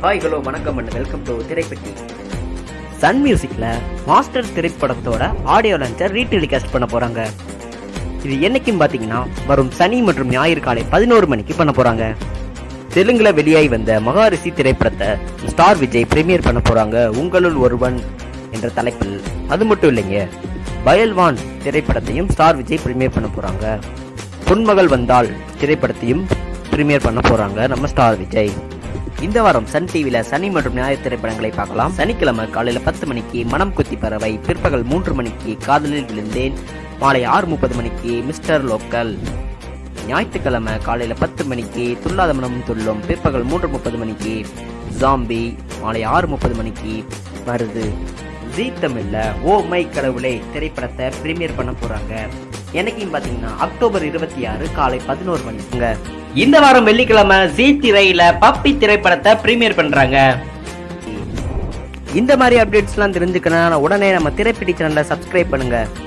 hi hello வணக்கம் and welcome to திரைப்பெட்டி Sun மியூசிக்ல மாஸ்டர் திரைப்படத்தோட ஆடியோ லான்ச்சை ரீடெலிகாஸ்ட் பண்ண போறாங்க இது என்னைக்கும் பாத்தீங்கன்னா வரும் சனி மற்றும் ஞாயிறு காலை பதினோரு மணிக்கு பண்ண போறாங்க தெலுங்குல வெளியாகி வந்த மகாரிஷி திரைப்படத்தை ஸ்டார் விஜய் பிரீமியர் பண்ண போறாங்க உங்களுள் ஒருவன் என்ற தலைப்பில் அது மட்டும் இல்லைங்க பயல்வான் திரைப்படத்தையும் ஸ்டார் விஜய் பிரீமியர் பண்ண போறாங்க பொன்மகள் வந்தால் திரைப்படத்தையும் பிரீமியர் பண்ண போறாங்க நம்ம ஸ்டார் விஜய் இந்த வாரம் சன் டிவில சனி மற்றும் ஞாயிறு திரைப்படங்களை பார்க்கலாம் சனிக்கிழமை காலையில பத்து மணிக்கு மனம் குத்தி பறவை பிற்பகல் மூன்று மணிக்கு காதலில் விழுந்தேன் மாலை ஆறு முப்பது மணிக்கு மிஸ்டர் லோக்கல் ஞாயிற்றுக்கிழமை காலையில பத்து மணிக்கு துல்லாத மனம் துள்ளும் பிற்பகல் மூன்று முப்பது மணிக்கு ஜாம்பி மாலை ஆறு முப்பது மணிக்கு வருது ஜீ தமிழ்ல ஓ மை கடவுளே திரைப்படத்தை பிரீமியர் பண்ண போறாங்க என்னைக்கும் பாத்தீங்கன்னா அக்டோபர் இருபத்தி ஆறு காலை பதினோரு மணிக்குங்க இந்த வாரம் வெள்ளிக்கிழமை ஜீ திரையில பப்பி திரைப்படத்தை பிரீமியர் பண்றாங்க இந்த மாதிரி அப்டேட்ஸ்லாம் தெரிஞ்சுக்கணும் உடனே நம்ம திரைப்பிடி சேனலை சப்ஸ்கிரைப் பண்ணுங்க